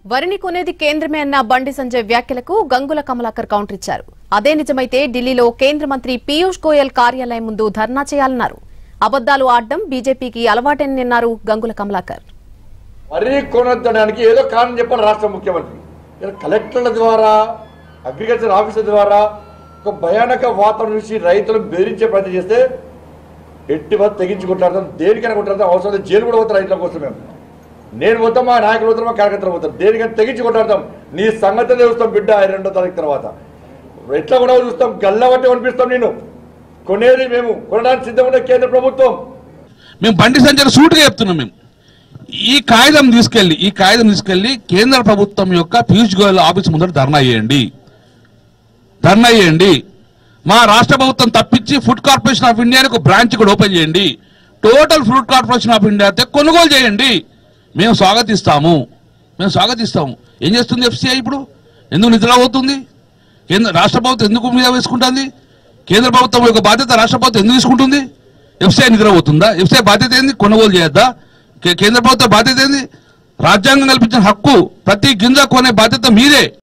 వరిని కొనేది కేంద్రమే అన్న బండి సంజయ్ వ్యాఖ్యలకు గంగుల కమలాకర్ కౌంటర్ ఇచ్చారు అదే నిజమైతే ఢిల్లీలో కేంద్ర మంత్రి పీయూష్ గోయల్ కార్యాలయం ముందు ధర్నా చేయాలన్నారు అబద్దాలు ఆడడం బీజేపీకి అలవాటని అన్నారు గంగుల కమలాకర్ వరి కొనొద్దడానికి ఏదో కారణం చెప్పాలి రాష్ట్ర ముఖ్యమంత్రి ఇలా కలెక్టర్ల ద్వారా అగ్రికల్చర్ ఆఫీసర్ ద్వారా ఒక భయానక వాతావరణం చూసి రైతులను బెదిరించే ప్రయత్నం చేస్తే ఎట్టి వద్ద తెగించి కొట్లాడతాం దేనికైనా కొట్లాడతాం అవసరం అయితే జైలు కూడా పోతాం రైతుల కోసం మేము నేను పోతాం మా నాయకులు పోతాం మా కార్యకర్తలు పోతాం దేనికైనా తెగించి కొట్లాడతాం నీ సంగతి చూస్తాం బిడ్డ ఈ రెండో తారీఖు తర్వాత ఎట్లా కూడా చూస్తాం గల్లబట్టి కనిపిస్తాం నేను కొనేది మేము కొనడానికి సిద్ధంగా ఉన్న కేంద్ర ప్రభుత్వం మేము బండి సంజయ్ సూటుగా చెప్తున్నాం మేము ఈ కాగితం తీసుకెళ్లి ఈ కాగితం తీసుకెళ్లి కేంద్ర ప్రభుత్వం యొక్క పీయూష్ గోయల్ ఆఫీస్ ముందర ధర్నా చేయండి ధర్నా చేయండి మా రాష్ట్ర ప్రభుత్వం తప్పించి ఫుడ్ కార్పొరేషన్ ఆఫ్ ఇండియాని ఒక బ్రాంచ్ కూడా ఓపెన్ చేయండి total food corporation of India అయితే కొనుగోలు చేయండి మేము స్వాగతిస్తాము మేము స్వాగతిస్తాము ఏం చేస్తుంది ఎఫ్సిఐ ఇప్పుడు ఎందుకు నిద్రపోతుంది కేంద్ర రాష్ట్ర ప్రభుత్వం ఎందుకు మీద వేసుకుంటుంది కేంద్ర ప్రభుత్వం యొక్క బాధ్యత రాష్ట్ర ప్రభుత్వం ఎందుకు తీసుకుంటుంది ఎఫ్సిఐ నిద్రపోతుందా ఎఫ్సిఐ బాధ్యత ఏంది కొనుగోలు చేయొద్దా కే- కేంద్ర ప్రభుత్వ బాధ్యత ఏంది రాజ్యాంగం కల్పించిన హక్కు ప్రతి గింజ కొనే బాధ్యత మీదే